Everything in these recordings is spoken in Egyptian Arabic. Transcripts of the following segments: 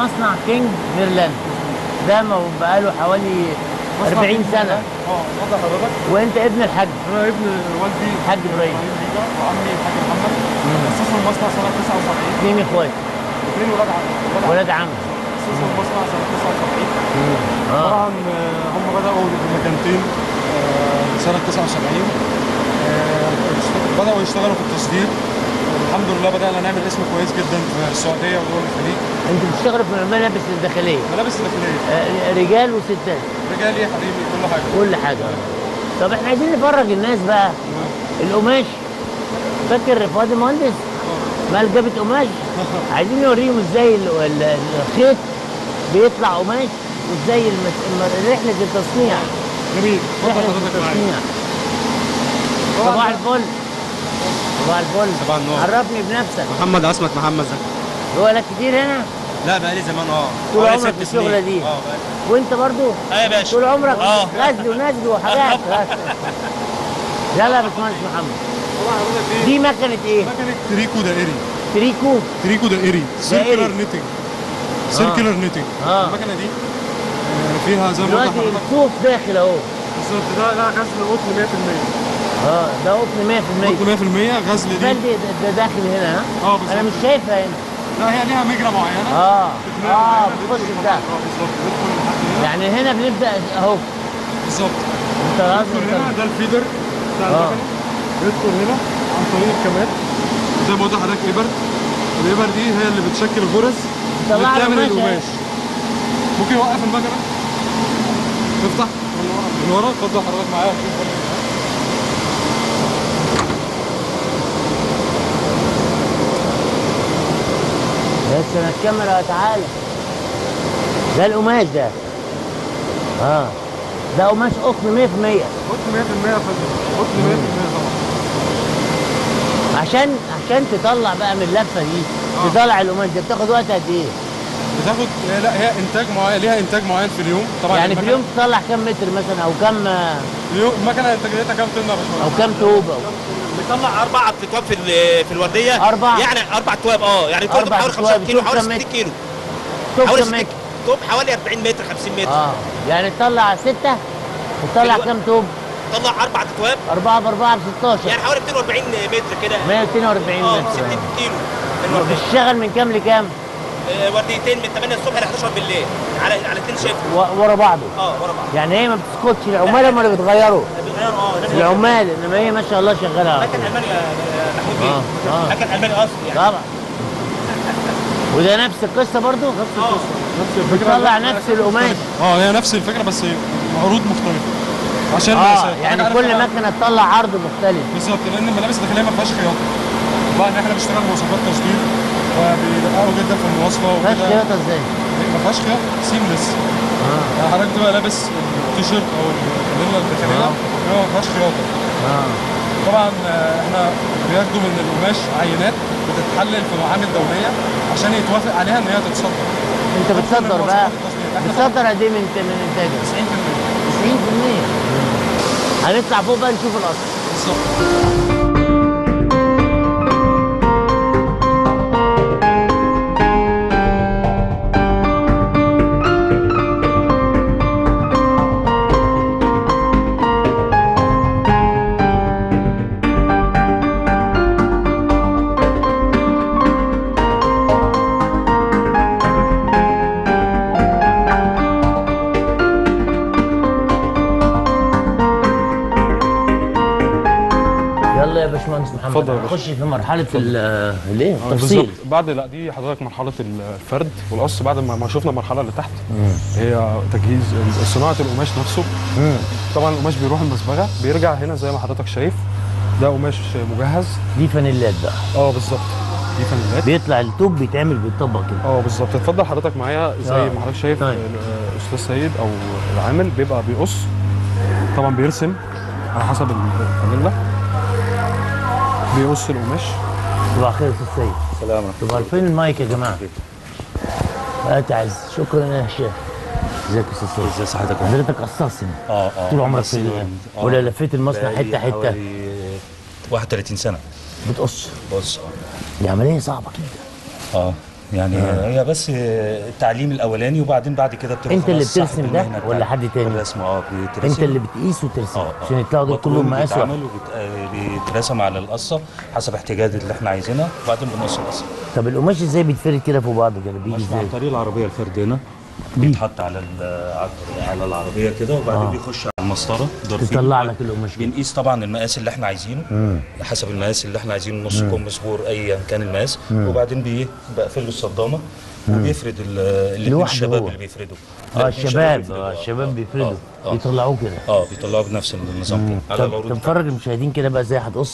مصنع كينج ميرلاند ده ما بقاله حوالي 40 سنه اه اتفضل حضرتك وانت ابن الحاج انا ابن والدي الحاج إبراهيم. ريجا وعمي الحاج محمد اسسوا المصنع سنه 79 اثنين اخوات اثنين ولاد عم ولاد عم اسسوا المصنع سنه 79 اه طبعا آه، هم بداوا بمكانتين آه، سنه 79 آه، بداوا يشتغلوا في التصدير الحمد لله بدانا نعمل اسم كويس جدا في السعوديه ودول الخليج انتوا بتشتغلوا في الملابس الداخليه ملابس داخليه آه، رجال وستات رجالي يا حبيبي كل حاجه كل حاجه طب احنا عايزين نفرج الناس بقى القماش فاكر فؤاد المهندس مال جابت قماش عايزين نوريهم ازاي ال- ال- الخيط بيطلع قماش وازاي المس... الم- رحله التصنيع جميل اتفضل رحله حضرتك معايا التصنيع طبعاً صباح الفل صباح الفل صباح النور. عرفني بنفسك محمد عصمت محمد زكي هو لك كتير هنا لا بقالي زمان اه طول حوالي عمرك ست في الشغلة سنين. دي؟ اه بقالي وانت برضو اه يا باشا طول عمرك اه غزل ونزل وحاجات يلا يا باشمهندس محمد طبعا حضرتك ايه دي مكنه ايه؟ مكنه تريكو دائري تريكو تريكو دائري سيركلر نيتنج سيركلر نيتنج اه المكنه دي آه، فيها زي ما قلت دلوقتي لحضرتك الصوف داخل اهو بالظبط ده ده غزل قطن 100% اه ده قطن 100% قطن 100% غزل دي بلدي ده, ده داخل هنا ها اه بالظبط انا مش شايفها هنا لا هي ليها مجرى معينه اه بتنام اه معينة، بتخش بتدخل في ده اه بالظبط ندخل لحد هنا يعني هنا بنبدا اهو بالظبط انت ندخل قصدك هنا ده الفيدر بتاع اه. المكنه ندخل هنا عن طريق الكمات زي ما قلت لحضرتك ابر الابر دي هي اللي بتشكل الغرز اللي طلع بتعمل القماش القماش ممكن يوقف المكنه افتح من ورا اتفضل حضرتك معايا ونشوف برضه. بس انا الكاميرا تعالى ده القماش ده اه ده قماش قطن 100% قطن 100% يا فندم قطن 100% طبعا عشان عشان تطلع بقى من اللفه دي اه. تطلع القماش ده بتاخد وقت قد ايه؟ بتاخد لا هي انتاج معين ليها انتاج معين في اليوم طبعا يعني في المكنة- اليوم تطلع كام متر مثلا او كام اليوم المكنه انتاجيتها كام طن يا باشمهندس؟ او كام توب او بيطلع اربع اكواب في ال- في الورديه أربعة؟ يعني اربع تواب اه يعني كل أربع حوالي أكواب 15 كيلو حوالي بتوب كام 60 كيلو توب حوالي كام 60 متر؟ توب حوالي 40 متر 50 متر اه يعني تطلع ستة وتطلع الوقت. كام توب؟ طلع اربع اكواب أربعة بأربعة ب 16 يعني حوالي 240 متر كده 142 اه متر 60 كيلو الورديه بتشتغل من كام لكام؟ آه، ورديتين من 8 الصبح ل 11 بالليل على على اثنين شيفت و- ورا بعضه اه ورا بعض يعني هي ما بتسكتش العمال هم اللي بتغيروا بيغيروا اه نفس العمال انما هي ما شاء الله شغاله على لكن طول. المانيا يا محمود بيه آه، آه. لكن المانيا اصلي يعني طبعا وده نفس القصه برضو نفس القصه نفس الفكره بتطلع بس- نفس القماش اه هي نفس الفكره بس عروض مختلفه عشان اه الناس- يعني حضرتك كل عارف أنا- مكنه تطلع عرض مختلف بالظبط لان الملابس الداخليه ما فيهاش خياطه طبعا احنا بنشتغل مواصفات تصدير وبيدققوا جدا في المواصفه مفيهاش وكده خياطه ازاي؟ ما فيهاش خياطه سيمليس اه يعني حضرتك تبقى لابس التيشيرت او الفانيلا الداخليه آه. هي ما فيهاش خياطه اه طبعا آه، احنا بياخدوا من القماش عينات بتتحلل في معامل دوليه عشان يتوافق عليها ان هي تتصدر انت بتصدر بقى بتصدر قد ايه من من انتاجك؟ 90% 90% هنطلع فوق بقى نشوف الاصل بالظبط يلا يا باشمهندس محمد اتفضل يا باشا. نخش في مرحله ال- الايه؟ آه، التفصيل بالظبط بعد لا دي حضرتك مرحله الفرد والقص بعد ما ما شفنا المرحله اللي تحت هي تجهيز صناعه القماش نفسه مم. طبعا القماش بيروح المصبغه بيرجع هنا زي ما حضرتك شايف ده قماش مجهز دي فانيلات بقى اه بالظبط دي فانيلات بيطلع التوب بيتعمل بالطبق كده اه بالظبط اتفضل حضرتك معايا زي آه. ما حضرتك شايف طيب. آه، استاذ سيد او العامل بيبقى بيقص طبعا بيرسم على حسب الفانيلا بيقص القماش صباح الخير يا استاذ سيد سلام صباح فين المايك يا جماعه؟ اتعز شكرا يا شيخ ازيك يا استاذ سيد ازي صحتك حضرتك قصاص هنا اه اه طول عمرك بس في ال- آه. ولا لفيت المصنع بقالي حته حته حوالي 31 سنه بتقص بص دي عمليه صعبه جدا اه يعني هي بس التعليم الاولاني وبعدين بعد كده بتبقى انت اللي خلاص صاحب بترسم ده المهنة ولا بتاعتك. حد تاني؟ الرسم اه بيترسم انت اللي بتقيس وترسم اه عشان يطلعوا دول كلهم مقاس واحد بيتعمل وبيترسم على القصه حسب احتياجات اللي احنا عايزينها وبعدين بنقص القصه طب القماش ازاي بيتفرد كده فوق بعضه كده بيجي مش ازاي؟ عن طريق العربيه الفرد هنا بيتحط على ال- على العربيه كده وبعدين آه. بيخش على المسطره ضرفين. تطلع لك القماش كده بنقيس طبعا المقاس اللي احنا عايزينه حسب المقاس اللي احنا عايزينه نص كم سبور ايا كان المقاس وبعدين بي بقفل له الصدامه وبيفرد ال- الاتنين لوحده الشباب هو. اللي بيفردوا اه الاتنين الشباب بيفردوا. اه الشباب بيفردوا آه، آه. يطلعوه كده اه بيطلعوا بنفس النظام كده على طب العروض طب فرج المشاهدين كده بقى ازاي هتقص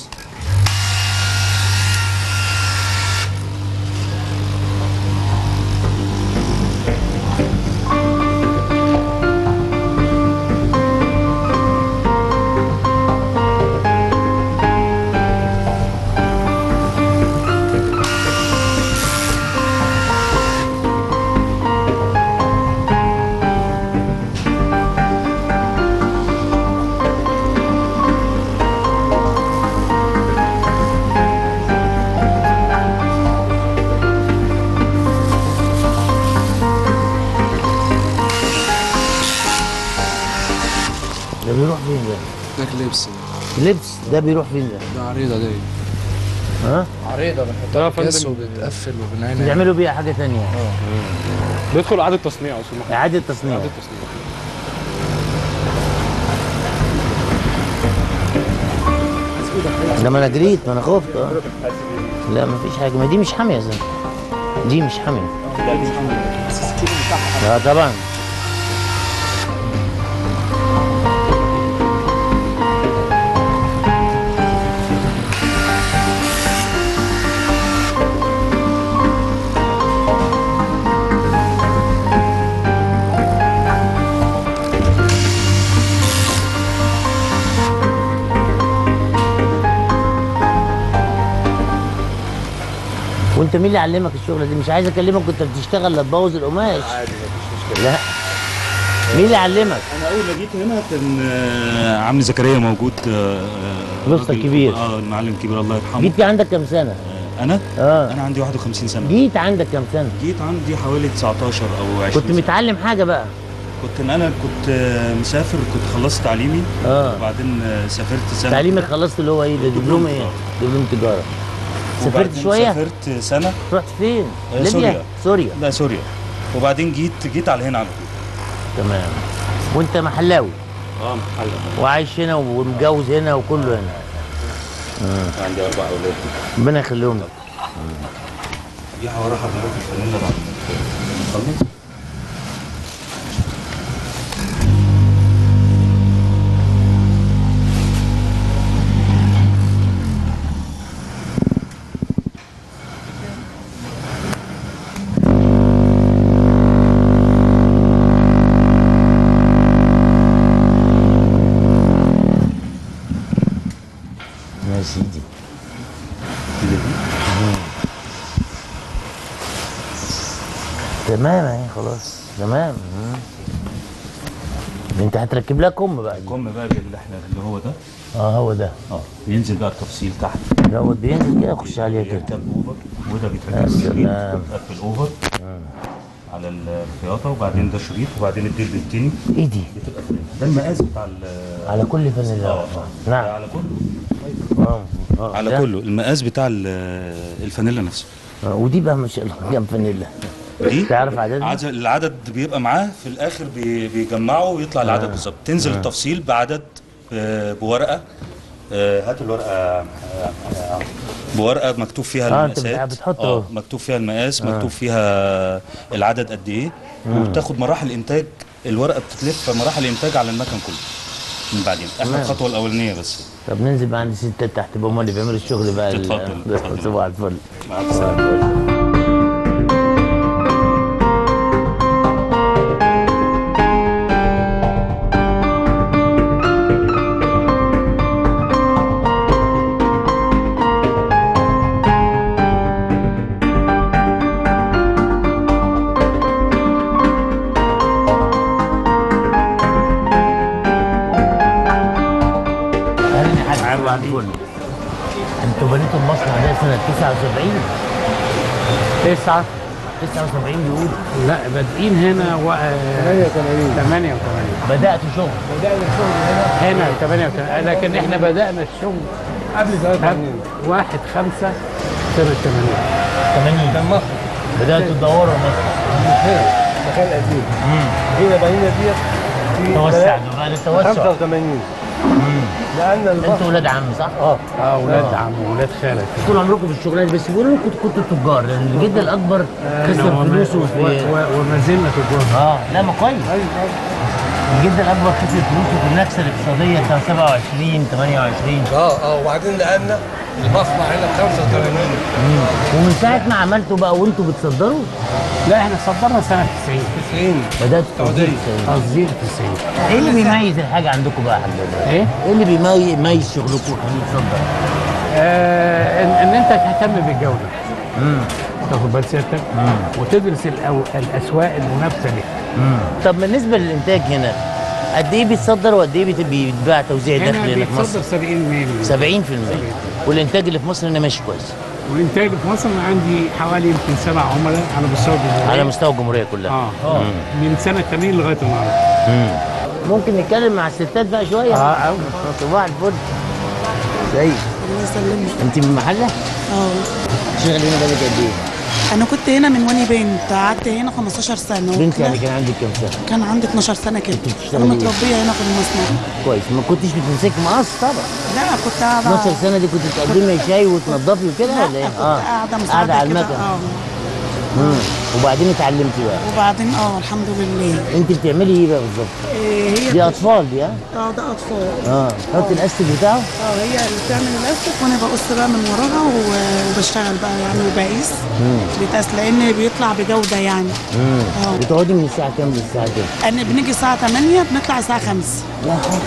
ده بيروح فين ده؟ ده لبس ده لبس ده بيروح فين ده؟ ده عريضه دي ها؟ عريضه بنحطها يا في كاس فندم. وبتقفل وبنعينها بيعملوا بيها حاجه ثانيه بيدخل اعاده تصنيع يا استاذ محمد اعاده تصنيع اعاده تصنيع ده ما انا جريت ما انا خفت اه لا ما فيش حاجه ما دي مش حاميه يا زلمه دي مش حاميه لا طبعا وانت مين اللي علمك الشغله دي مش عايز اكلمك كنت بتشتغل لا تبوظ القماش عادي مفيش مشكله لا مين اللي علمك انا اول ما جيت هنا كان آه، عم زكريا موجود آه، آه، الأسطى راجل- الكبير. اه المعلم الكبير الله يرحمه جيت عندك كام سنه آه، انا اه انا عندي 51 سنه جيت عندك كام سنه جيت عندي حوالي 19 او 20 كنت سنة. متعلم حاجه بقى كنت انا كنت آه، مسافر كنت خلصت تعليمي اه وبعدين آه، سافرت سنه تعليمك خلصت اللي هو ايه ده دبلوم ايه آه. دبلوم تجاره سافرت وبعدين شويه سافرت سنه رحت فين آه، ليبيا سوريا. سوريا لا سوريا وبعدين جيت جيت على هنا على طول تمام وانت محلاوي اه محل وعايش هنا ومتجوز هنا وكله هنا عندي اربع اولاد ربنا يخليهم لك دي هورا حضرتك الفانيلا بعد ما نخلص يا سيدي تمام اهي خلاص تمام مم. انت هتركب لها كم بقى دي. الكم بقى اللي احنا اللي هو ده اه هو ده اه بينزل بقى التفصيل تحت دوت بينزل كده يخش عليها كده بيركب اوفر وده يا بيتركب شريط سلام. بتقفل اوفر على الخياطه وبعدين ده شريط وبعدين الديل التاني ايه دي بتبقى فريم ده المقاس بتاع ال- على كل فانيلا اه ده نعم على كله اه اه على ده. كله المقاس بتاع ال- الفانيلا نفسه آه، ودي بقى مش كام فانيلا دي تعرف عددها؟ عدد العدد بيبقى معاه في الاخر بي- بيجمعه ويطلع العدد بالظبط تنزل التفصيل بعدد آه، بورقه آه، هات الورقه آه، آه، بورقه مكتوب فيها آه، أنت المقاسات بتحط اه أهو. مكتوب فيها المقاس مكتوب فيها العدد قد ايه وبتاخد مراحل انتاج الورقه بتتلف مراحل انتاج على المكن كله من بعدين احنا تمام. الخطوه الاولانيه بس طب ننزل بقى عند ستات تحت يبقى هم اللي بيعملوا الشغل بقى ال- اتفضل، اتفضل. صباح الفل مع السلامه اهلا يا حاج صباح الفل انتوا بنيتوا المصنع ده سنه 79 9 79 بيقول لا بادئين هنا و 88 88 بدات شغل هنا 88 لكن احنا بدأنا الشغل قبل 83 1 5 سنة 80 80 كان مصر بداتوا تدوروا مصر مكان قديم جينا بنينا ديت في توسع بعد التوسع 85 لان انتوا المصر ولاد عم صح؟ اه اه ولاد عم وولاد خالة طول عمركم في الشغلانه بس بيقولوا لكم كنتوا كنتوا تجار لان الجد الاكبر خسر وما- فلوسه و- في و- وما زلنا تجار اه لا ما كويس الجد الاكبر خسر فلوسه في النكسه الاقتصاديه بتاع 27 28 اه اه وبعدين نقلنا المصنع هنا ب 85 ومن ساعه ما عملتوا بقى وانتوا بتصدروا لا احنا صدرنا سنة 90 90 بداتوا تصدير سعودية. تصدير 90 ايه اللي بيميز الحاجه عندكم بقى يا حضرتك؟ ايه؟ ايه اللي بيميز بيميز شغلكم ويخليه يتصدر؟ آه ان, ان انت تهتم بالجودة تاخد بال سيادتك وتدرس الأو... الاسواق المنافسة ليها طب بالنسبه للانتاج هنا قد ايه بيتصدر وقد ايه بيت- بيتباع توزيع هنا داخلي هنا في مصر؟ بيتصدر 70 70% والانتاج اللي في مصر هنا ماشي كويس والانتاج في مصر أنا عندي حوالي يمكن سبع عملاء على مستوى الجمهورية على مستوى الجمهوريه كلها اه اه من سنة 80 لغاية النهارده ممكن نتكلم مع الستات بقى شويه اه أوي. صباح الفل سعيد الله يسلمك انت من محله اه شغال هنا بقالك قد ايه انا كنت هنا من واني بنت قعدت هنا 15 سنه بنت وكده يعني كان عندك كام سنه كان عندي 12 سنه كده كنت بتشتغلي انا إيه؟ متربيه هنا في المصنع كويس ما كنتش بتمسك مقص طبعا لا كنت قاعده 12 سنه دي كنت بتقدمي شاي وتنضفي وكده لا ولا ايه كنت قاعده مساعده قاعده على كده، المكنه اه مم. وبعدين اتعلمتي بقى وبعدين اه الحمد لله انت بتعملي ايه بقى بالظبط إيه هي دي اطفال دي ها اه ده اطفال اه تحط الاستك بتاعه اه هي اللي بتعمل الاستك وانا بقص بقى من وراها و- وبشتغل بقى يعني وبقيس بيتقاس لان بيطلع بجوده يعني اه بتقعدي من الساعه كام للساعه كام انا بنيجي الساعه 8 بنطلع الساعه 5 لا حاجه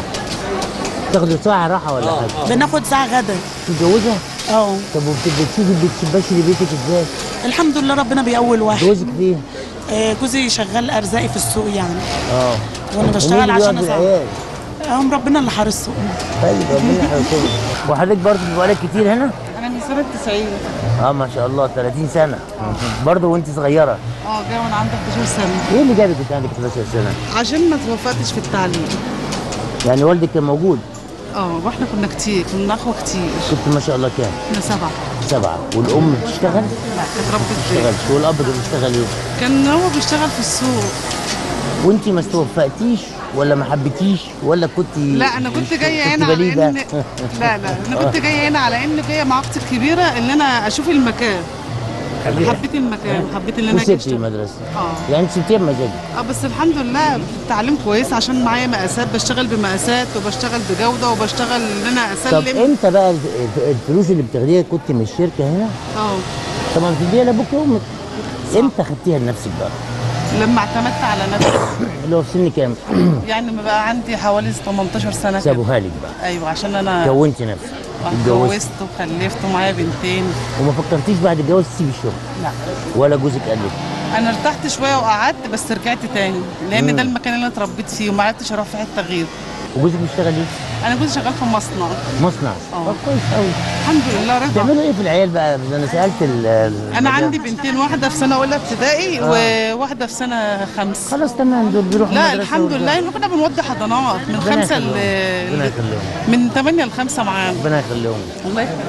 تاخدي ساعه راحه ولا حاجه بناخد ساعه غدا متجوزه اه طب وبتشوفي بتبشري بيتك ازاي الحمد لله ربنا بيقول واحد جوزك فين آه، جوزي شغال ارزاقي في السوق يعني اه وانا بشتغل ومين اللي عشان بيقعد اساعد بالعيال هم ربنا اللي حارسهم طيب ربنا يحفظك وحضرتك برضه بقالك كتير هنا انا من سنه 90 اه ما شاء الله 30 سنه برضه وانت صغيره اه جاي وانا عندي 11 سنه ايه اللي جابك وانت عندك 11 سنه عشان ما توفقتش في التعليم يعني والدك كان موجود اه واحنا كنا كتير كنا اخوه كتير كنت ما شاء الله كام كنا سبعه سبعه والام بتشتغل لا كانت ربة ما بيت بتشتغلش والاب كان بيشتغل ايه كان هو بيشتغل في السوق وانت ما استوفقتيش ولا ما حبيتيش ولا كنت لا انا كنت جايه هنا كنت على بليدة؟ ان لا لا انا كنت جايه هنا على ان جايه مع اختي الكبيره ان انا اشوف المكان حبيت المكان وحبيت ان انا اجي وسبتي اشتغل المدرسه اه يعني انت سبتيها بمزاجك اه بس الحمد لله التعليم كويس عشان معايا مقاسات بشتغل بمقاسات وبشتغل بجوده وبشتغل ان انا طب اسلم امتى بقى الف- الفلوس اللي بتاخديها كنت من الشركه هنا اه طبعا بتديها لابوك وامك امتى خدتيها لنفسك بقى لما اعتمدت على نفسي اللي هو في سن كام يعني ما بقى عندي حوالي 18 سنه كده سابوها لك بقى ايوه عشان انا كونتي نفسك اتجوزت اتجوزت وخلفت ومعايا بنتين وما فكرتيش بعد الجواز تسيبي الشغل لا ولا جوزك قال لك انا ارتحت شويه وقعدت بس رجعت تاني لان ده المكان اللي انا اتربيت فيه وما عرفتش اروح في حته غير وجوزك بيشتغل ايه؟ انا كنت شغال في مصنع مصنع اه. طب كويس قوي الحمد لله رضا بتعملوا ايه في العيال بقى؟ انا سالت ال ال- انا عندي بنتين واحده في سنه اولى ابتدائي وواحده في سنه خمس خلاص تمام دول بيروحوا لا مدرسة الحمد وبتاع. لله احنا كنا بنودي حضانات من ربنا خمسه يخليهم. ربنا ل يخليهم من 8 ل 5 معانا ربنا يخليهم الله يخليك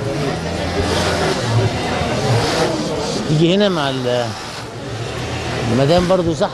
تيجي هنا مع ال- المدام برضو صح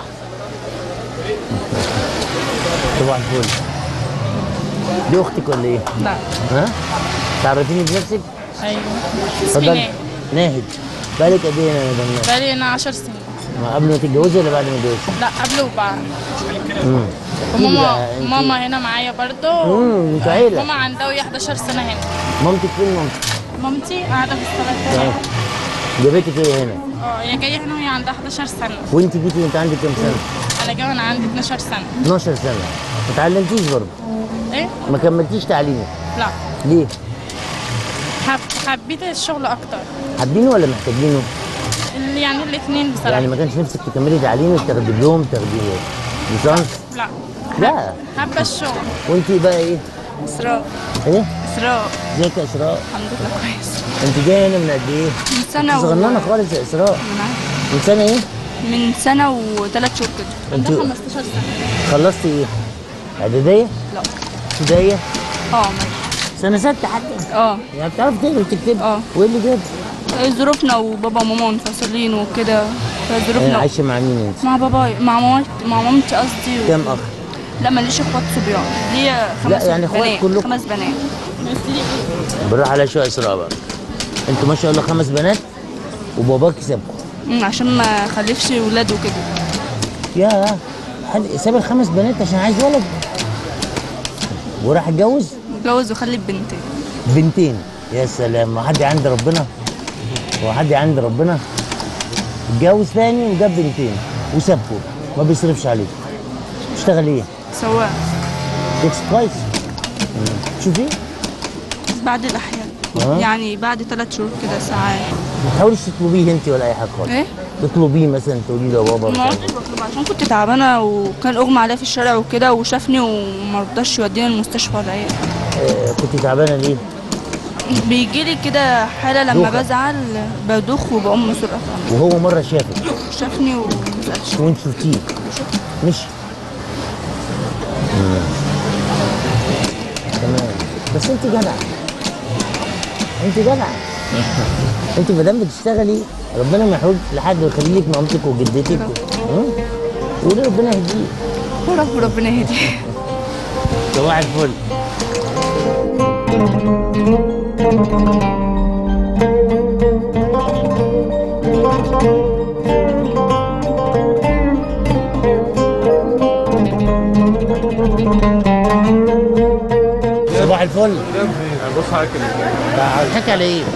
صباح الفل دي اختك ولا ايه؟ لا ها؟ تعرفيني بنفسك؟ ايوه اسمي اتفضلي ناهد ناهد بقالك قد ايه هنا يا مدام ناهد؟ بقالي هنا 10 سنين ما قبل ما تتجوزي ولا بعد ما تتجوزي؟ لا قبل وبعد امم احكيلي وماما بقى، انت- ماما هنا معايا برضو امم انتوا عيله ماما عندها وهي 11 سنة هنا مامتك فين مامتك؟ مامتي قاعدة في الصلاة تمام. جابتك ايه هنا؟ اه هي جاية هنا وهي عندها 11 سنة وانت جيتي وانت عندك كام سنه؟ أنا جاية وأنا عندي 12 سنة 12 سنه ما اتعلمتيش برضه إيه؟ ما كملتيش تعليمك لا ليه؟ حب... حبيت الشغل أكتر حابينه ولا محتاجينه؟ ال- يعني الاتنين بصراحة يعني ما كانش نفسك تكملي تعليمك تاخدي دبلوم تاخدي ليسانس لا لا حابة الشغل وانت بقى ايه؟ إسراء ايه؟ إسراء ازيك يا اسراء؟ الحمد لله كويس انت جايه هنا من قد ايه؟ من سنة انت صغننه خالص يا اسراء من سنه ايه؟ من سنة وثلاث شهور كده انت- عندها 15 سنة خلصتي ايه؟ اعداديه؟ لا ابتدائيه؟ اه ماشي سنه سته حتى اه يعني بتعرف تقرا وتكتب اه وايه اللي جاب؟ ظروفنا وبابا وماما منفصلين وكده آه، فظروفنا عايشه مع مين انت؟ مع بابايا مع مامتي مع مامتي قصدي و... كام اخ؟ لا ماليش اخوات صبيان ليا خمس لا، يعني اخوات بنات كلكم؟ خمس بنات بالراحه على شويه اسراء بقى انتوا ما شاء الله خمس بنات وباباكي سابكم أمم، عشان ما خلفش ولاد وكده يا حد ساب الخمس بنات عشان عايز ولد وراح اتجوز اتجوز وخلف بنتين بنتين يا سلام ما حد عند ربنا هو حد عند ربنا اتجوز تاني وجاب بنتين وسابكم ما بيصرفش عليك اشتغل ايه؟ سواء تكس كويس مم. شوفي بعد الاحيان آه. يعني بعد ثلاث شهور كده ساعات ما تحاوليش تطلبيه انت ولا اي حاجه خالص ايه تطلبيه مثلا تقولي له يا بابا مش ما عارف عدتش بطلب عشان كنت تعبانه وكان اغمى عليا في الشارع وكده وشافني وما رضاش يوديني المستشفى ولا اي حاجة. آه كنت تعبانه ليه؟ بيجي لي كده حاله لما دوخة. بزعل بدوخ وبقوم مسرقه وهو مره شافك شافني ومسألش وانت شفتيه مش مم. تمام بس انت جدع انت جدع انت ما دام بتشتغلي ربنا ما يحوج لحد ويخلي لك مامتك وجدتك مم. قولي ربنا يهديك رب ربنا يهديه صباح الفل صباح الفل بص على كده بتضحك على ايه؟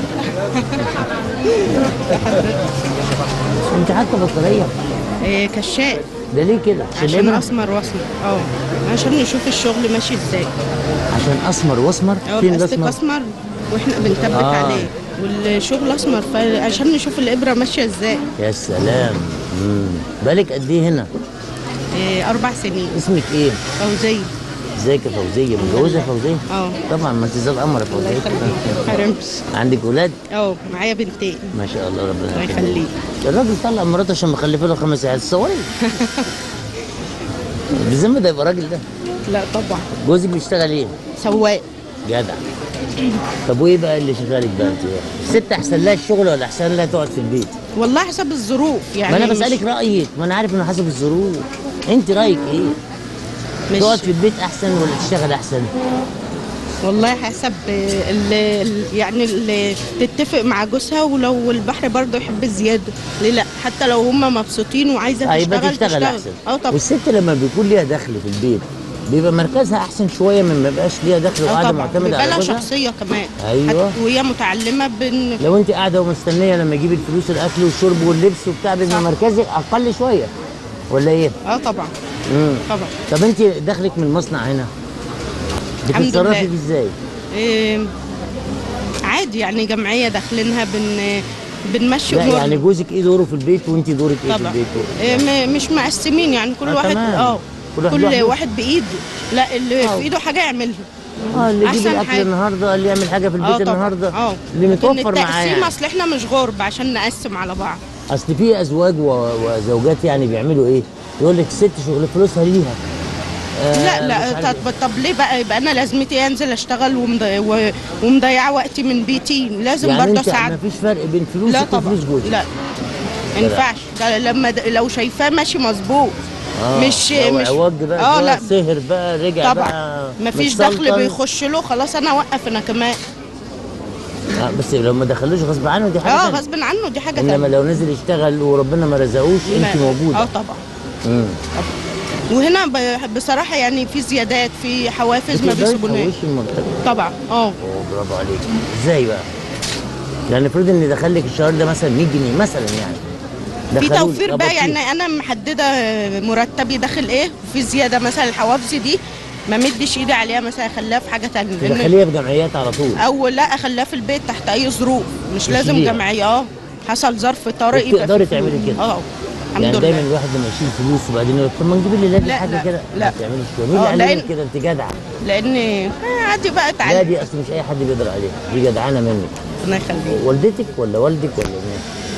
انت حاطه بطاريه إيه كشاف ده ليه كده؟ عشان عشان الإبرة؟ اسمر واسمر اه عشان نشوف الشغل ماشي ازاي عشان اسمر واسمر اه فين الاستيك الاسمر؟ اسمر واحنا بنثبت آه. عليه والشغل اسمر فعشان نشوف الابره ماشيه ازاي يا سلام مم. بالك قد ايه هنا؟ إيه اربع سنين اسمك ايه؟ فوزيه ازيك يا فوزيه متجوزه فوزيه؟ اه طبعا ما انت زي القمر يا الله فوزيه يخليك حرمش عندك اولاد؟ اه معايا بنتين ما شاء الله ربنا الله يخليك الراجل طلق مراته عشان مخلفه له خمس عيال تصوري بالذمه ده يبقى راجل ده لا طبعا جوزك بيشتغل ايه؟ سواق جدع طب وايه بقى اللي شغالك بقى انت؟ الست احسن لها الشغل ولا احسن لها تقعد في البيت؟ والله حسب الظروف يعني ما انا مش- بسالك رايك ما انا عارف انه حسب الظروف انت رايك ايه؟ مش تقعد في البيت احسن ولا تشتغل احسن؟ والله حسب اللي يعني اللي تتفق مع جوزها ولو البحر برضه يحب الزياده ليه لا حتى لو هم مبسوطين وعايزه هيبقى تشتغل تشتغل احسن اه طبعا والست لما بيكون ليها دخل في البيت بيبقى مركزها احسن شويه من ما يبقاش ليها دخل اه وقاعده طبعا معتمده بيبقى على لها جوزها شخصيه كمان أيوة. حت- وهي متعلمه بن لو انت قاعده ومستنيه لما تجيبي الفلوس الاكل والشرب واللبس وبتاع بيبقى مركزك اقل شويه ولا ايه؟ اه طبعا امم طبعا طب انت دخلك من المصنع هنا الحمد بتتصرفي لله. فيه ازاي؟ إيه عادي يعني جمعيه داخلينها بن بنمشي لا امورنا يعني جوزك ايه دوره في البيت وانت دورك ايه في طبعا البيت؟ إيه م- مش مقسمين يعني كل آه، واحد تمام. اه كل واحد كل لوحده. واحد بايده لا اللي آه. في ايده حاجه يعملها اه اللي يجيب أحسن الاكل حاجة. النهارده اللي يعمل حاجه في اه البيت طبعا النهارده اه اللي لكن متوفر معاه التقسيم يعني. اصل احنا مش غرب عشان نقسم على بعض اصل في ازواج و- وزوجات يعني بيعملوا ايه؟ يقول لك ست شغل فلوسها ليها آه، لا مش لا عارف طب, طب ليه بقى يبقى انا لازمتي انزل اشتغل ومضي... و- ومضيعه وقتي من بيتي لازم يعني برضه انت اساعد مفيش فرق بين فلوسك لا طبعا وفلوس جوزك لا ما ينفعش ده لما د... لو شايفاه ماشي مظبوط آه، مش لو مش عوج بقى اه شوية لا سهر بقى رجع طبعا بقى مفيش متسلطن. دخل بيخش له خلاص انا اوقف انا كمان آه بس لو ما دخلوش غصب عنه دي حاجه اه تانية. غصب عنه دي حاجه انما تانية لو نزل يشتغل وربنا ما رزقوش انت ما- موجوده اه طبعا امم وهنا ب... بصراحه يعني في زيادات في حوافز ما بتقدري بيسيبوناش تحوشي المرتب طبعا اه اوه برافو عليك ازاي بقى؟ يعني افرض ان دخل لك الشهر ده مثلا 100 جنيه مثلا يعني في دخلوا لك توفير بقى قبضتيه. يعني انا محدده مرتبي داخل ايه وفي زياده مثلا الحوافز دي ما مدش ايدي عليها مثلا اخليها في حاجه تانية لأن- تدخليها في جمعيات على طول او لا اخليها في البيت تحت اي ظروف مش لازم تشيليها. جمعيه اه حصل ظرف طارئ يبقى وبتقدري في فلوس. تعملي كده. اه الحمد يعني لله دايما الواحد لما يشيل فلوس وبعدين يقول طب ما نجيب للولاد لا، حاجه لا، كده لا. ما تعمليش كده مين آه، اللي علمك لأن- كده انت جدعه لان آه، عادي بقى لا اتعلم دي اصل مش اي حد بيقدر عليها دي جدعانه منك الله يخليك والدتك ولا والدك ولا مين؟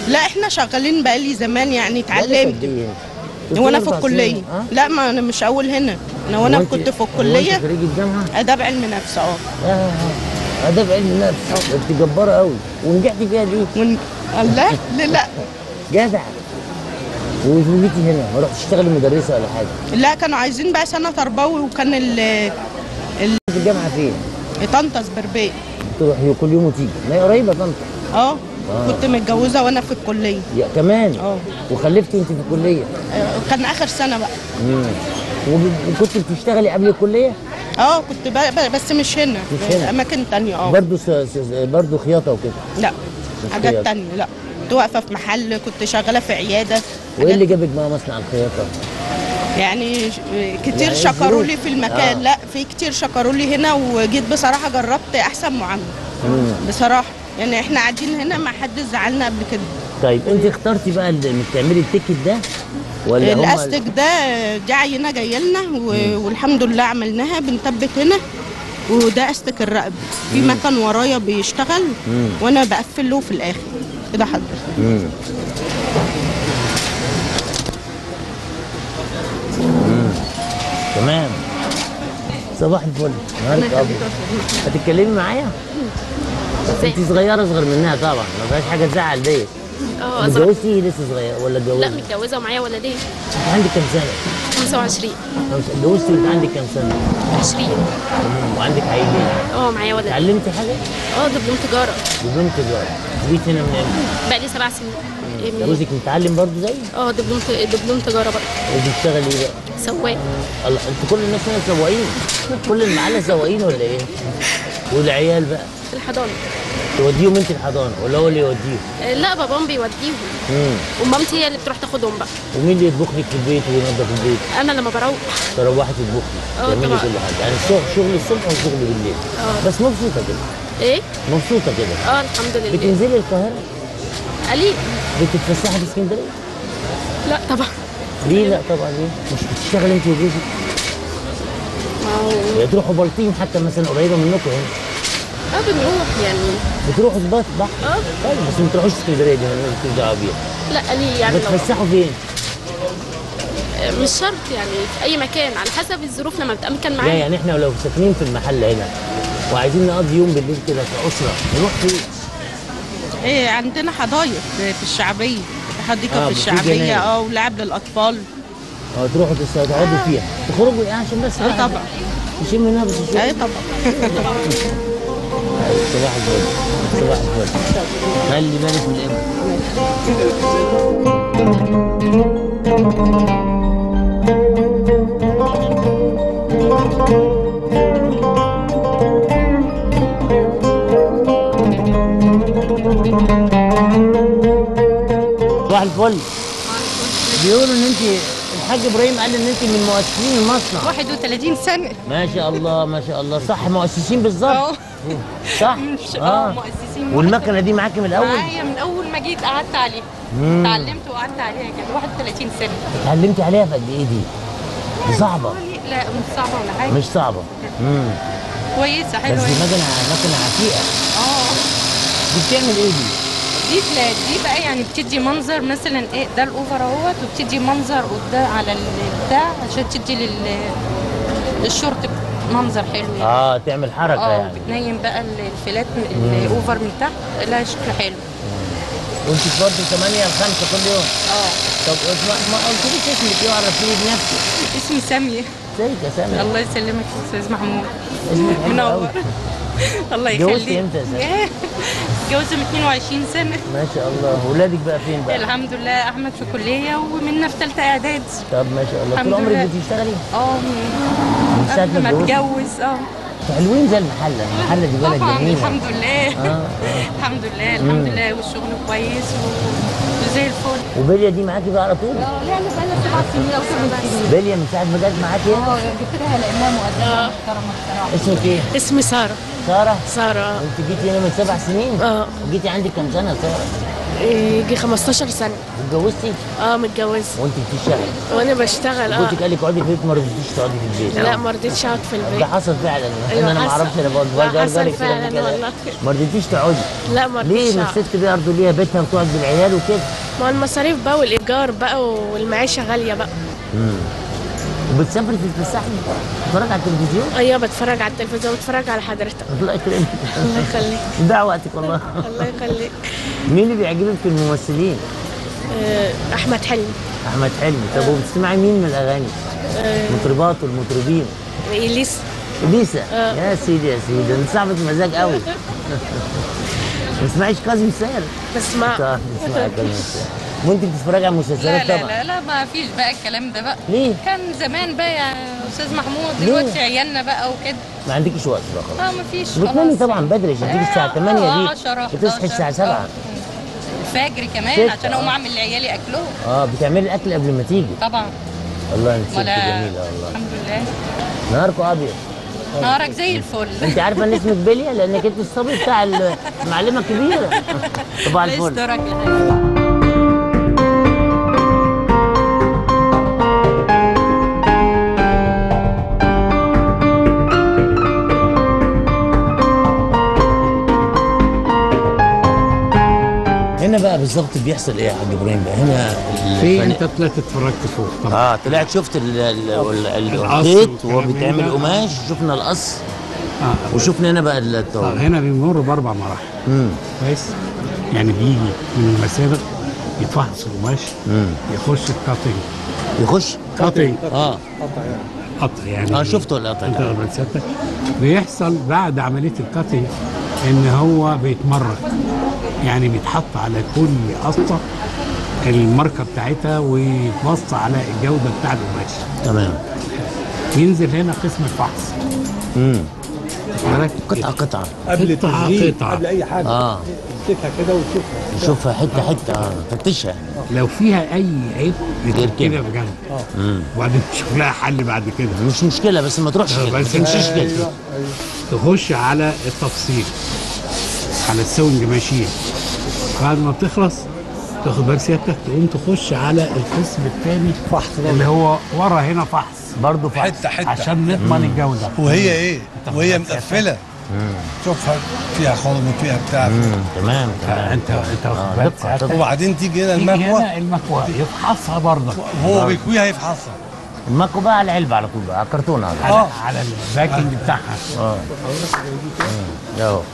لا احنا شغالين بقالي زمان يعني بقالك اتعلمت قد إيه؟ وانا قلت في لي أربع الكليه سنين، ها؟ لا ما انا مش اول هنا انا هو وانا أنت- كنت في هو أنت الكليه خريج الجامعه اداب علم نفس اه آه، اداب علم نفس انت جباره قوي ونجحتي فيها دي ون... الله لا لا جدع وجيتي هنا ما رحتش تشتغلي مدرسه ولا حاجه لا كانوا عايزين بقى سنه تربوي وكان ال ال في الجامعه فين؟ طنطا بربيه تروحي كل يوم وتيجي ما هي قريبه طنطا اه كنت متجوزه وانا في الكليه يا كمان اه. وخلفتي وانت في الكليه آه، كان اخر سنه بقى امم وكنت بتشتغلي قبل الكليه اه كنت بقى بقى- بس مش هنا مش في هنا. اماكن تانية اه برضه س... س... برضه خياطه وكده لا مش حاجات خياطة. تانية لا كنت واقفه في محل كنت شغاله في عياده وايه اللي جابك بقى مصنع الخياطه؟ يعني ش- كتير يعني شكروا الظروف. لي في المكان آه. لا في كتير شكروا لي هنا وجيت بصراحه جربت احسن معامله بصراحه يعني احنا قاعدين هنا ما حد زعلنا قبل كده طيب انت اخترتي بقى ال- انك تعملي التيكت ده ولا هم الاستك ده دي عينه جايه لنا و- والحمد لله عملناها بنثبت هنا وده استك الرقب في مكان ورايا بيشتغل وانا بقفل له في الاخر كده حضرتك مم. مم. تمام صباح الفل نهارك ابيض هتتكلمي معايا؟ انت صغيره اصغر منها طبعا ما فيهاش حاجه تزعل ديت اه أصغر. اتجوزتي لسه صغيره ولا لا اتجوزتي؟ متجوزة ومعايا ولدين انت عندك كام سنه؟ 25 خمسة. اتجوزتي وانت عندك كام سنه؟ 20 مم. وعندك عيلين اه معايا ولد اتعلمتي حاجه؟ اه دبلوم تجارة بدون تجاره جيت هنا من امتى؟ بقالي سبع سنين إيه من- جوزك متعلم برضه زي اه دبلوم ت- دبلوم تجارة برضه وبيشتغل ايه بقى؟ سواق الله انتوا كل الناس هنا سواقين كل المعلة سواقين ولا ايه؟ والعيال بقى في الحضانة توديهم انت الحضانه ولا هو اللي يوديهم؟ آه، لا بابام بيوديهم امم ومامتي هي اللي بتروح تاخدهم بقى ومين اللي يطبخ لك في البيت وينظف البيت؟ انا لما بروح تروحي تطبخي اه تعملي طبعا. كل حاجه يعني الشغل شغل الصبح وشغل بالليل اه. بس مبسوطه كده ايه مبسوطه كده اه الحمد لله بتنزلي القاهره قليل بتتفسحي في اسكندريه؟ لا طبعا ليه لا طبعا ليه؟ مش بتشتغلي انت وجوزك؟ ما هو يا تروحوا بلطيم حتى مثلا قريبه منكم هنا اه بنروح يعني بتروحوا سباط بحر اه طيب بس ما تروحوش اسكندريه دي مالكوش دعوه بيها لا قليل يعني لو بتفسحوا فين؟ آه، مش شرط يعني في اي مكان على حسب الظروف لما بتأمكن لا معايا يعني احنا لو ساكنين في المحل هنا وعايزين نقضي يوم بالليل كده كأسرة نروح فين؟ ايه عندنا حدايق في الشعبيه حديقه آه، في في الشعبيه جناين. اه ولعب للاطفال اه تروحوا تس- تقعدوا فيها تخرجوا يعني عشان بس اه واحد طبعا يشم نفس شوية اي طبعا صباح الفل صباح الفل خلي بالك من الابن صباح الفل بيقولوا ان انت الحاج ابراهيم قال ان انت من مؤسسين المصنع 31 سنة ما شاء الله ما شاء الله صح مؤسسين بالظبط اه صح مش- اه مؤسسين والمكنه دي معاكي من الاول معايا من أول ما جيت قعدت عليها مم. اتعلمت وقعدت عليها كان 31 سنة اتعلمتي عليها في قد ايه دي دي صعبه لا مش صعبة ولا حاجة مش صعبه امم كويسة بس حلوة دي مكنه مكنه عتيقه اه دي بتعمل ايه دي دي لا دي بقى يعني بتدي منظر مثلا ايه ده الاوفر اهوت وبتدي منظر قدام على ال- بتاع عشان تدي لل للشورت منظر حلو يعني اه تعمل حركه اه يعني بتنيم بقى ال- الفلات مم. الاوفر من تحت لها شكل حلو وانت برضه 8 ل 5 كل يوم اه طب ما, ما قلتليش اسمك ايه وعرفتيني بنفسك اسمي سامية ازيك يا سامي الله يسلمك يا استاذ محمود اسمك حلو منور قوي الله اتجوزتي يخليك امتى يا سامي؟ إيه؟ اتجوزت من 22 سنة ما شاء الله ولادك بقى فين بقى الحمد لله احمد في كلية ومنا في ثالثة اعداد طب ما شاء الله طول الحمد عمرك لله. بتشتغلي اه من ساعه قبل ما ما اتجوزتي اتجوز اه حلوين زي المحله المحله دي بلد طبعا جميله الحمد لله آه، الحمد لله مم. الحمد لله والشغل كويس و- وزي الفل وبيليا دي معاكي بقى على طول اه لا انا بقالي سبع سنين او ثمان سنين بيليا من ساعه ما جت معاكي هنا اه جبت لها لانها مؤدبه محترمه بصراحه اسمك ايه؟ اسمي سارة ساره سارة انت جيتي هنا من سبع سنين؟ اه وجيتي عندك كام سنه يا ساره؟ يجي 15 سنه اتجوزتي اه متجوزه وانت بتشتغلي وانا بشتغل اه جوزك قال لك اقعدي في البيت ما رضيتيش تقعدي في البيت لا ما رضيتش اقعد في ده البيت حصل فعلا أيوة انا ما حصل. اعرفش انا بقعد لا، برجع حصل لك كده فعلا كده. والله. ما رضيتيش تقعدي لا ما ليه رضيتش ما أقعد. الست برضه ليها بيتها وتقعد بالعيال وكده ما هو المصاريف بقى والايجار بقى والمعيشه غاليه بقى امم وبتسافري تتفسحي تتفرج على التلفزيون ايوه بتفرج على التلفزيون بتفرج على حضرتك الله يكرمك الله يخليك ده وقتك والله الله يخليك مين اللي بيعجبك في الممثلين؟ آه، احمد حلمي احمد حلمي طب وبتسمعي مين من الاغاني؟ آه، المطربات والمطربين اليسا اليسا آه. يا سيدي يا سيدي انت صاحبة مزاج قوي ما تسمعيش كاظم ساهر بسمع طب تسمعي كاظم ساهر وانت بتتفرجي على لا المسلسلات لا طبعا لا لا ما فيش بقى الكلام ده بقى ليه؟ كان زمان بقى يا استاذ محمود ليه؟ دلوقتي عيالنا بقى وكده ما عندكش وقت بقى خلاص اه ما فيش بتنامي طبعا بدري عشان تيجي الساعة آه، 8 آه، دي 10 بتصحي الساعة 7 الفجر كمان ستة، عشان اقوم آه. اعمل لعيالي اكلهم اه بتعملي الاكل قبل ما تيجي طبعا والله انت ست ولا جميلة والله الحمد لله نهاركم ابيض نهارك زي الفل انت عارفه ان اسمك بيليا لانك انت الصبي بتاع المعلمه الكبيره طبعا الله الفل يسترك يا حبيبي. هنا بقى بالظبط بيحصل ايه يا حاج ابراهيم بقى هنا في الفن- انت طلعت اتفرجت فوق طبعا اه طلعت شفت ال- ال- ال- ال- القص الخيط والكلام وهو من بيتعمل ده. قماش شفنا القص آه. وشفنا هنا بقى آه، الطاوله هنا بيمر باربع مراحل امم كويس يعني بيجي من المسابق يتفحص القماش امم يخش الكاتنج يخش كاتنج اه قطع يعني اه شفته القطع انت ده. لما سيادتك بيحصل بعد عمليه الكاتنج ان هو بيتمرك يعني بيتحط على كل قسطه الماركه بتاعتها ويتبص على الجوده بتاع القماش تمام ينزل هنا قسم الفحص امم واخد بالك؟ قطعه قطعه قبل قطعة التشغيل قطعة. قبل اي حاجه اه تمسكها كده وتشوفها نشوفها حته حته اه فتشها لو فيها اي عيب غير كده. كده بجنب امم وبعدين تشوف لها حل بعد كده مش مشكله بس ما تروحش كده ما بس تمشيش كده ايوه تخش على التفصيل على السوينج ماشين بعد ما بتخلص تاخد بالك سيادتك تقوم تخش على القسم الثاني فحص اللي هو ورا هنا فحص برضه فحص حته حته عشان نضمن الجوده وهي ايه وهي مقفله شوفها فيها خرم فيها بتاع امم تمام تمام انت انت آه، واخد بالك دقة، سيادتك دقة. وبعدين تيجي هنا تيجي المكوى هنا المكوى يفحصها برضه وهو بيكويها يفحصها الماكو بقى على العلبه على طول بقى على الكرتونه على على, آه. على الباكنج بتاعها اه مم. اهو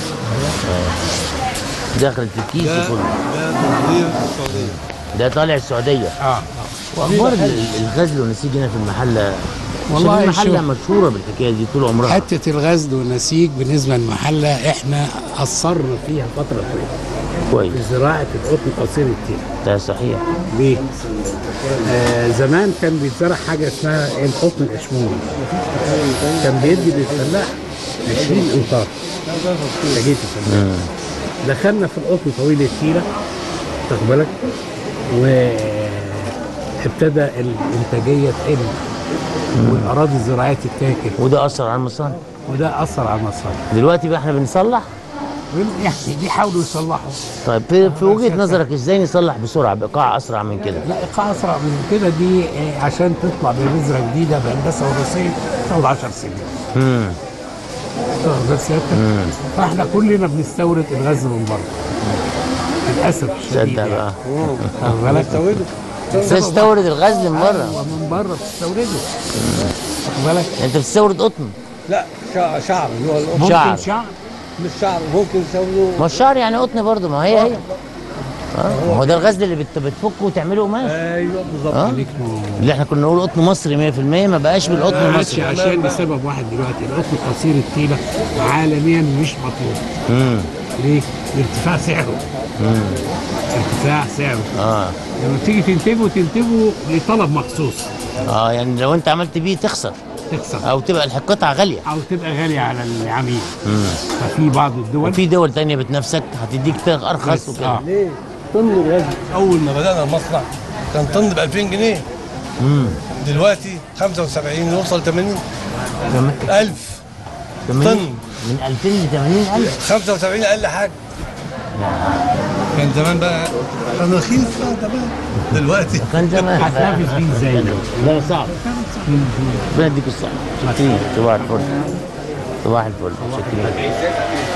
آه. دخلت الكيس ده كله ده تصدير السعوديه ده طالع السعوديه اه واخبار ال- الغزل والنسيج هنا في المحله والله والله المحله شوف. مشهوره بالحكايه دي طول عمرها حته الغزل والنسيج بالنسبه للمحله احنا اثرنا فيها فتره طويله كويس في زراعه القطن قصير التين ده صحيح ليه؟ آه زمان كان بيتزرع حاجه اسمها القطن الاشموني كان بيدي للفلاح 20 امتار تجيت الفلاح مم. دخلنا في القطن طويل التيره واخد بالك وابتدى الانتاجيه تقل والاراضي الزراعيه تتاكل وده اثر على المصانع وده اثر على المصانع دلوقتي بقى احنا بنصلح يعني بيحاولوا يصلحوا طيب في, في وجهه نظرك ازاي نصلح بسرعه بايقاع اسرع من كده لا ايقاع اسرع من كده دي آه، عشان تطلع ببذره جديده بهندسه وراثيه تاخد 10 سنين امم واخد بال سيادتك فاحنا كلنا بنستورد الغاز من بره للاسف الشديد تصدق يعني. بقى واخد بالك تستورد الغزل من بره ومن بره بتستورده واخد بالك انت بتستورد قطن لا شع- شعر اللي هو القماش. ممكن شعر. شعر مش شعر ممكن يسووا ما الشعر يعني قطن برضه ما هي هي اه ما هو ده الغزل اللي بت- بتفكه وتعمله قماش ايوه بالظبط اه عليك نور. اللي احنا كنا نقول قطن مصري 100% ما بقاش بالقطن ما عادش المصري عشان لسبب واحد دلوقتي القطن قصير التيله عالميا مش مطلوب امم ليه؟ لارتفاع سعره امم ارتفاع سعره اه لما تيجي تنتجه تنتجه لطلب مخصوص اه يعني لو انت عملت بيه تخسر تخسر او تبقى القطعه غاليه او تبقى غاليه على العميل امم ففي بعض الدول وفي دول تانية بتنافسك هتديك تاخ ارخص وكده آه. ليه؟ طن الغزل اول ما بدانا المصنع كان طن ب 2000 جنيه امم دلوقتي 75 يوصل 80 كم- 1000 كم- طن. من 2000 ل 80000 75 اقل حاجه كان زمان بقى كان رخيص بقى زمان دلوقتي كان زمان هتنافس بيه ازاي ده؟ لا صعب ربنا يديك الصحة شكرا صباح الفل صباح الفل شكرا